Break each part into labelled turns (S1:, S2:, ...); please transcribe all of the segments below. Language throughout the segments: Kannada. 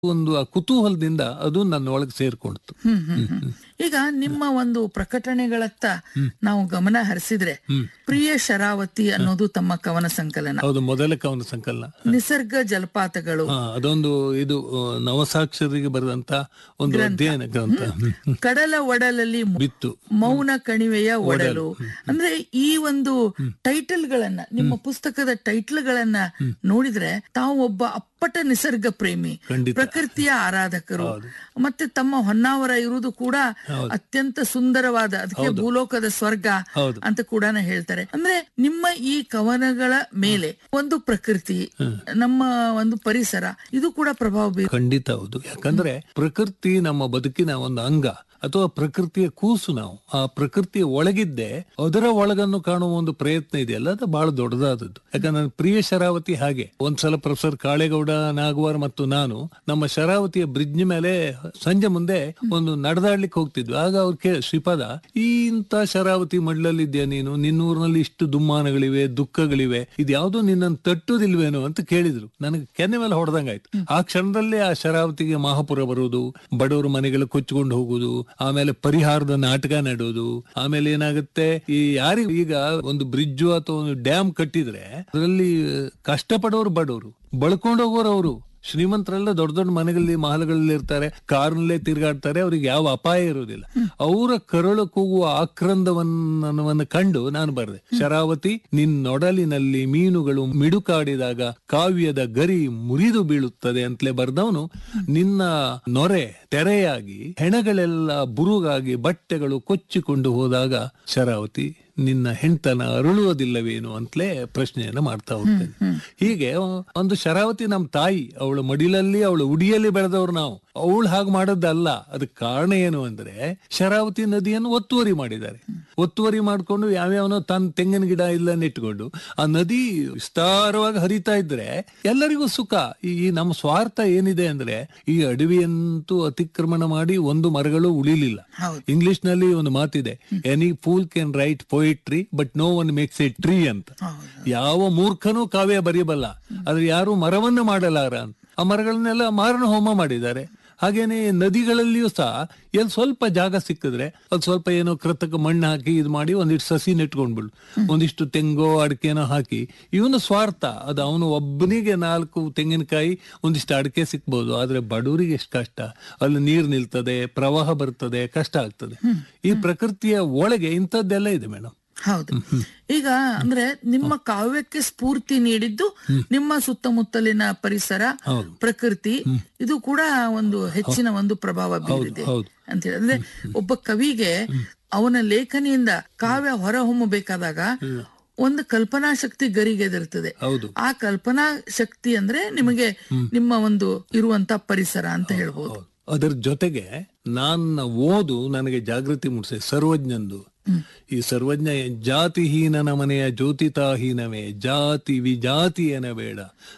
S1: ಒಂದು ಆ ಕುತೂಹಲದಿಂದ ಅದು ನನ್ನ ಒಳಗೆ ಸೇರ್ಕೊಳ್ತು
S2: ಹ್ಮ್ ಹ್ಮ್ ಹ್ಮ್. ಈಗ ನಿಮ್ಮ ಒಂದು ಪ್ರಕಟಣೆಗಳತ್ತ ನಾವು ಗಮನ ಹರಿಸಿದ್ರೆ ಪ್ರಿಯ ಶರಾವತಿ ಅನ್ನೋದು ತಮ್ಮ ಕವನ ಸಂಕಲನ
S1: ಹೌದು ಮೊದಲ ಕವನ ಸಂಕಲನ
S2: ನಿಸರ್ಗ ಜಲಪಾತಗಳು
S1: ಹಾ ಅದೊಂದು ಇದು ಆ, ನವಸಾಕ್ಷರಿಗೆ ಬರೆದಂತ ಒಂದು ಅಧ್ಯಯನ ಗ್ರಂಥ ಹ್ಮ್, ಹ್ಮ್.
S2: ಕಡಲ ಒಡಲಲ್ಲಿ ಮು-
S1: ಬಿತ್ತು
S2: ಮೌನ ಕಣಿವೆಯ ಒಡಲು ಅಂದ್ರೆ ಈ ಒಂದು ಟೈಟಲ್ ಗಳನ್ನ ನಿಮ್ಮ ಪುಸ್ತಕದ ಟೈಟಲ್ ಗಳನ್ನ ನೋಡಿದ್ರೆ ತಾವು ಒಬ್ಬ ಅಪ್ಪಟ ನಿಸರ್ಗ ಪ್ರೇಮಿ
S1: ಖಂಡಿತ.
S2: ಪ್ರಕೃತಿಯ ಆರಾಧಕರು ಮತ್ತೆ ತಮ್ಮ ಹೊನ್ನಾವರ ಇರುವುದು ಕೂಡ ಅತ್ಯಂತ ಸುಂದರವಾದ ಅದಕ್ಕೆ ಭೂಲೋಕದ ಸ್ವರ್ಗ
S1: ಹೌದು.
S2: ಅಂತ ಕೂಡ ಹೇಳ್ತಾರೆ ಅಂದ್ರೆ ನಿಮ್ಮ ಈ ಕವನಗಳ ಮೇಲೆ ಒಂದು ಪ್ರಕೃತಿ ನಮ್ಮ ಒಂದು ಪರಿಸರ ಇದು ಕೂಡ ಪ್ರಭಾವ ಬೀರ್
S1: ಖಂಡಿತ ಹೌದು ಯಾಕಂದ್ರೆ ಪ್ರಕೃತಿ ನಮ್ಮ ಬದುಕಿನ ಒಂದು ಅಂಗ ಅಥವಾ ಪ್ರಕೃತಿಯ ಕೂಸು ನಾವು ಆ ಪ್ರಕೃತಿಯ ಒಳಗಿದ್ದೆ ಅದರ ಒಳಗನ್ನು ಕಾಣುವ ಒಂದು ಪ್ರಯತ್ನ ಇದೆಯಲ್ಲ ಅದು ಬಹಳ ದೊಡ್ಡದಾದದ್ದು ಯಾಕಂದ್ರೆ ನನ್ನ ಪ್ರಿಯ ಶರಾವತಿ ಹಾಗೆ ಒಂದ್ಸಲ ಪ್ರೊಫೆಸರ್ ಕಾಳೇಗೌಡ ನಾಗವಾರ್ ಮತ್ತು ನಾನು ನಮ್ಮ ಶರಾವತಿಯ ಬ್ರಿಡ್ಜ್ ಮೇಲೆ ಸಂಜೆ ಮುಂದೆ ಒಂದು ನಡೆದಾಡ್ಲಿಕ್ಕೆ ಹೋಗ್ತಿದ್ವಿ ಆಗ ಅವ್ರು ಕೇ ಶ್ರೀಪಾದ ಈ ಇಂತ ಶರಾವತಿ ಮಡ್ಲಲ್ಲಿದ್ಯಾ ನೀನು ನಿನ್ನೂರಿನಲ್ಲಿ ಇಷ್ಟು ದುಮ್ಮಾನಗಳಿವೆ ದುಃಖಗಳಿವೆ ಇದ್ಯಾವುದೋ ನಿನ್ನನ್ನು ತಟ್ಟುದಿಲ್ವೇನೋ ಅಂತ ಕೇಳಿದ್ರು ನನಗೆ ಕೆನ್ನೆ ಮೇಲೆ ಹೊಡೆದಂಗಾಯ್ತು ಆ ಕ್ಷಣದಲ್ಲೇ ಆ ಶರಾವತಿಗೆ ಮಹಾಪುರ ಬರುವುದು ಬಡವರ ಮನೆಗಳು ಕೊಚ್ಚಿಕೊಂಡು ಹೋಗುದು ಆಮೇಲೆ ಪರಿಹಾರದ ನಾಟಕ ನಡೆಯೋದು ಆಮೇಲೆ ಏನಾಗುತ್ತೆ ಈ ಯಾರಿಗೂ ಈಗ ಒಂದು ಬ್ರಿಡ್ಜ್ ಅಥವಾ ಒಂದು ಡ್ಯಾಮ್ ಕಟ್ಟಿದ್ರೆ ಅದರಲ್ಲಿ ಕಷ್ಟಪಡೋರು ಬಡವರು ಬಳ್ಕೊಂಡು ಹೋಗೋರು ಅವರು ಶ್ರೀಮಂತರೆಲ್ಲ ದೊಡ್ಡ ದೊಡ್ಡ ಮನೆಗಳಲ್ಲಿ ಮಹಲ್ಗಳಲ್ಲಿ ಇರ್ತಾರೆ ಕಾರ್ನಲ್ಲೇ ತಿರುಗಾಡ್ತಾರೆ ಅವ್ರಿಗೆ ಯಾವ ಅಪಾಯ ಇರುವುದಿಲ್ಲ ಅವರ ಕರಳು ಕೂಗುವ ಆಕ್ರಂದವನ್ನವನ್ನು ಕಂಡು ನಾನು ಬರೆದೆ ಶರಾವತಿ ನಿನ್ನೊಡಲಿನಲ್ಲಿ ಮೀನುಗಳು ಮಿಡುಕಾಡಿದಾಗ ಕಾವ್ಯದ ಗರಿ ಮುರಿದು ಬೀಳುತ್ತದೆ ಅಂತಲೇ ಬರ್ದವನು ನಿನ್ನ ನೊರೆ ತೆರೆಯಾಗಿ ಹೆಣಗಳೆಲ್ಲ ಬುರುಗಾಗಿ ಬಟ್ಟೆಗಳು ಕೊಚ್ಚಿಕೊಂಡು ಹೋದಾಗ ಶರಾವತಿ ನಿನ್ನ ಹೆಣ್ತನ ಅರಳುವುದಿಲ್ಲವೇನು ಅಂತಲೇ ಪ್ರಶ್ನೆಯನ್ನ ಮಾಡ್ತಾ ಹೋಗ್ತೇನೆ ಹೀಗೆ ಒಂದು ಶರಾವತಿ ನಮ್ಮ ತಾಯಿ ಅವಳ ಮಡಿಲಲ್ಲಿ ಅವಳ ಉಡಿಯಲ್ಲಿ ಬೆಳೆದವ್ರು ನಾವು ಅವಳು ಹಾಗೆ ಮಾಡೋದಲ್ಲ ಅದಕ್ಕೆ ಕಾರಣ ಏನು ಅಂದ್ರೆ ಶರಾವತಿ ನದಿಯನ್ನು ಒತ್ತುವರಿ ಮಾಡಿದ್ದಾರೆ ಒತ್ತುವರಿ ಮಾಡ್ಕೊಂಡು ಯಾವ್ಯಾವನೋ ತನ್ನ ತೆಂಗಿನ ಗಿಡ ಇಲ್ಲ ನೆಟ್ಕೊಂಡು ಆ ನದಿ ವಿಸ್ತಾರವಾಗಿ ಹರಿತಾ ಇದ್ರೆ ಎಲ್ಲರಿಗೂ ಸುಖ ಈ ಈ ನಮ್ಮ ಸ್ವಾರ್ಥ ಏನಿದೆ ಅಂದ್ರೆ ಈ ಅಡವಿಯಂತೂ ಅತಿಕ್ರಮಣ ಮಾಡಿ ಒಂದು ಮರಗಳು ಉಳಿಲಿಲ್ಲ
S2: ಹೌದು.
S1: ಇಂಗ್ಲಿಷ್ ನಲ್ಲಿ ಒಂದು ಮಾತಿದೆ any fool can write poetry but no one makes a tree ಅಂತ
S2: ಹೌದು.
S1: ಯಾವ ಮೂರ್ಖನೂ ಕಾವ್ಯ ಬರೆಯಬಲ್ಲ ಆದ್ರೆ ಯಾರು ಮರವನ್ನು ಮಾಡಲಾರ ಅಂತ ಆ ಮರಗಳನ್ನೆಲ್ಲ ಮಾರಣ ಹೋಮ ಮಾಡಿದ್ದಾರೆ ಹಾಗೇನೆ ನದಿಗಳಲ್ಲಿಯೂ ಸಹ ಎಲ್ಲಿ ಸ್ವಲ್ಪ ಜಾಗ ಸಿಕ್ಕಿದ್ರೆ ಅದು ಸ್ವಲ್ಪ ಏನೋ ಕೃತಕ ಮಣ್ಣು ಹಾಕಿ ಇದು ಮಾಡಿ ಒಂದಿಷ್ಟು ಸಸಿ ನೆಟ್ಕೊಂಡ್ಬಿಡು ಒಂದಿಷ್ಟು ತೆಂಗೋ ಅಡಿಕೆನೋ ಹಾಕಿ ಇವನು ಸ್ವಾರ್ಥ ಅದು ಅವನು ಒಬ್ಬನಿಗೆ ನಾಲ್ಕು ತೆಂಗಿನಕಾಯಿ ಒಂದಿಷ್ಟು ಅಡಿಕೆ ಸಿಕ್ಬೋದು ಆದ್ರೆ ಬಡವರಿಗೆ ಎಷ್ಟು ಕಷ್ಟ ಅಲ್ಲಿ ನೀರು ನಿಲ್ತದೆ ಪ್ರವಾಹ ಬರ್ತದೆ ಕಷ್ಟ ಆಗ್ತದೆ ಈ ಪ್ರಕೃತಿಯ ಒಳಗೆ ಇಂಥದ್ದೆಲ್ಲ ಇದೆ ಮೇಡಮ್
S2: ಹೌದು ಈಗ ಅಂದ್ರೆ ನಿಮ್ಮ ಕಾವ್ಯಕ್ಕೆ ಸ್ಫೂರ್ತಿ ನೀಡಿದ್ದು ನಿಮ್ಮ ಸುತ್ತಮುತ್ತಲಿನ ಪರಿಸರ
S1: ಹೌದು.
S2: ಪ್ರಕೃತಿ ಇದು ಕೂಡ ಒಂದು ಹೆಚ್ಚಿನ ಒಂದು ಪ್ರಭಾವ ಬೀರಿದೆ
S1: ಹೌದು.
S2: ಅಂತ ಹೇಳಿ ಅಂದ್ರೆ ಒಬ್ಬ ಕವಿಗೆ ಅವನ ಲೇಖನಿಯಿಂದ ಕಾವ್ಯ ಹೊರಹೊಮ್ಮಬೇಕಾದಾಗ ಒಂದು ಕಲ್ಪನಾ ಶಕ್ತಿ ಗರಿಗೆದಿರ್ತದೆ
S1: ಹೌದು
S2: ಆ ಕಲ್ಪನಾ ಶಕ್ತಿ ಅಂದ್ರೆ ನಿಮಗೆ ನಿಮ್ಮ ಒಂದು ಇರುವಂತ ಪರಿಸರ ಅಂತ ಹೇಳ್ಬೋದು
S1: ಅದರ ಜೊತೆಗೆ ನನ್ನ ಓದು ನನಗೆ ಜಾಗೃತಿ ಮೂಡಿಸಿದೆ ಸರ್ವಜ್ಞಂದು ಈ ಸರ್ವಜ್ಞ ಜಾತಿಹೀನನ ಮನೆಯ ಜ್ಯೋತಿತಾಹೀನವೇ ಜಾತಿ ವಿಜಾತಿ ಬೇಡ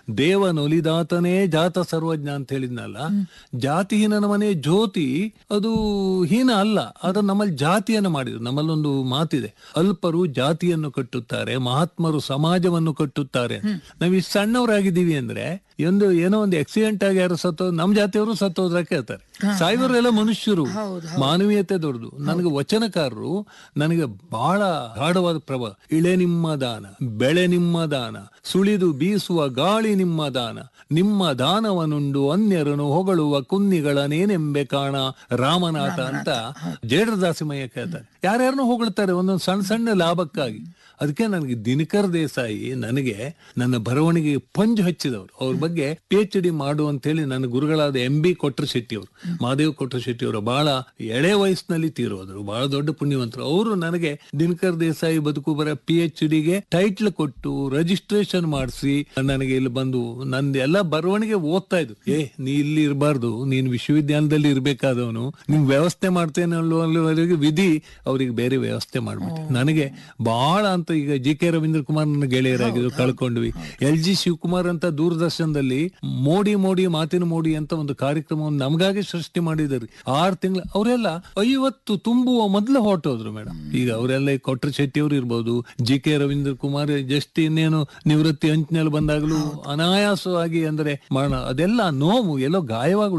S1: ದೇವನೊಲಿದಾತನೇ ಜಾತ ಸರ್ವಜ್ಞ ಅಂತ ಹೇಳಿದ್ನಲ್ಲ ಜಾತಿಹೀನನ ಮನೆಯ ಜ್ಯೋತಿ ಅದು ಹೀನ ಅಲ್ಲ ಅದನ್ನ ನಮ್ಮಲ್ಲಿ ಜಾತಿಯನ್ನು ಮಾಡಿದ್ರು ನಮ್ಮಲ್ಲೊಂದು ಮಾತಿದೆ ಅಲ್ಪರು ಜಾತಿಯನ್ನು ಕಟ್ಟುತ್ತಾರೆ ಮಹಾತ್ಮರು ಸಮಾಜವನ್ನು ಕಟ್ಟುತ್ತಾರೆ ನಾವ್ ಇಷ್ಟು ಸಣ್ಣವರಾಗಿದ್ದೀವಿ ಅಂದ್ರೆ ಒಂದು ಏನೋ ಒಂದು ಆಕ್ಸಿಡೆಂಟ್ ಆಗಿ ಯಾರು ಸತ್ತೋ ನಮ್ ಜಾತಿಯವರು ಸತ್ತೋದ್ರ ಕೇಳ್ತಾರೆ ಸಾಯ್ವರೆಲ್ಲ ಮನುಷ್ಯರು ಮಾನವೀಯತೆ ದೊಡ್ಡದು ನನಗೆ ವಚನಕಾರರು ನನಗೆ ಬಹಳ ಗಾಢವಾದ ಪ್ರಭಾವ ಇಳೆ ನಿಮ್ಮ ದಾನ ಬೆಳೆ ನಿಮ್ಮ ದಾನ ಸುಳಿದು ಬೀಸುವ ಗಾಳಿ ನಿಮ್ಮ ದಾನ ನಿಮ್ಮ ದಾನವನುಂಡು ಅನ್ಯರನ್ನು ಹೊಗಳುವ ಕುನ್ನಿಗಳನೇನೆಂಬೆ ಕಾಣ ರಾಮನಾಥ ಅಂತ ಜೇಡರದಾಸಿಮಯ್ಯ ಕೇಳ್ತಾರೆ ಯಾರ್ಯಾರನ್ನು ಹೊಗಳ್ತಾರೆ ಒಂದೊಂದು ಸಣ್ಣ ಸಣ್ಣ ಲಾಭಕ್ಕಾಗಿ ಅದಕ್ಕೆ ನನಗೆ ದಿನಕರ್ ದೇಸಾಯಿ ನನಗೆ ನನ್ನ ಬರವಣಿಗೆ ಪಂಜು ಹಚ್ಚಿದವರು ಅವ್ರ ಬಗ್ಗೆ ಪಿ ಎಚ್ ಡಿ ಮಾಡು ಅಂತ ಹೇಳಿ ನನ್ನ ಗುರುಗಳಾದ ಎಂ ಬಿ ಕೊಟ್ರ ಶೆಟ್ಟಿ ಅವರು ಮಹಾದೇವ್ ಕೊಟ್ರ ಶೆಟ್ಟಿ ಅವರು ಬಹಳ ಎಳೆ ವಯಸ್ಸಿನಲ್ಲಿ ತೀರೋದ್ರು ಬಹಳ ದೊಡ್ಡ ಪುಣ್ಯವಂತರು ಅವರು ನನಗೆ ದಿನಕರ್ ದೇಸಾಯಿ ಬದುಕು ಬರ ಪಿ ಎಚ್ ಡಿಗೆ ಟೈಟ್ಲ್ ಕೊಟ್ಟು ರಿಜಿಸ್ಟ್ರೇಷನ್ ಮಾಡಿಸಿ ನನಗೆ ಇಲ್ಲಿ ಬಂದು ನಂದು ಎಲ್ಲ ಬರವಣಿಗೆ ಓದ್ತಾ ಇದ್ರು ಏ ನೀ ಇಲ್ಲಿ ಇರಬಾರ್ದು ನೀನ್ ವಿಶ್ವವಿದ್ಯಾಲಯದಲ್ಲಿ ಇರ್ಬೇಕಾದವನು ನಿಮ್ ವ್ಯವಸ್ಥೆ ಮಾಡ್ತೇನೆ ಅನ್ನುವವರೆಗೆ ವಿಧಿ ಅವ್ರಿಗೆ ಬೇರೆ ವ್ಯವಸ್ಥೆ ಮಾಡ್ಬಿಟ್ಟು ನನಗೆ ಬಹಳ ಅಂತ ಈಗ ಜಿ ಕೆ ರವೀಂದ್ರ ಕುಮಾರ್ ನನ್ನ ಗೆಳೆಯರಾಗಿದ್ದು ಕಳ್ಕೊಂಡ್ವಿ ಎಲ್ ಜಿ ಶಿವಕುಮಾರ್ ಅಂತ ದೂರದರ್ಶನದಲ್ಲಿ ಮೋಡಿ ಮೋಡಿ ಮಾತಿನ ಮೋಡಿ ಅಂತ ಒಂದು ಕಾರ್ಯಕ್ರಮವನ್ನು ನಮಗಾಗಿ ಸೃಷ್ಟಿ ಮಾಡಿದ್ರು ಆರು ತಿಂಗಳ ಅವರೆಲ್ಲ ಐವತ್ತು ತುಂಬುವ ಮೊದಲು ಹೊರಟೋದ್ರು ಮೇಡಮ್ ಈಗ ಅವರೆಲ್ಲ ಕೊಟ್ರ ಶೆಟ್ಟಿ ಅವರು ಇರ್ಬೋದು G K Ravindra Kumar just ಇನ್ನೇನು ನಿವೃತ್ತಿ ಅಂಚಿನಲ್ಲಿ ಬಂದಾಗಲೂ ಅನಾಯಾಸವಾಗಿ ಅಂದ್ರೆ ಮರಣ ಅದೆಲ್ಲ ನೋವು ಎಲ್ಲೋ ಗಾಯವಾಗಿ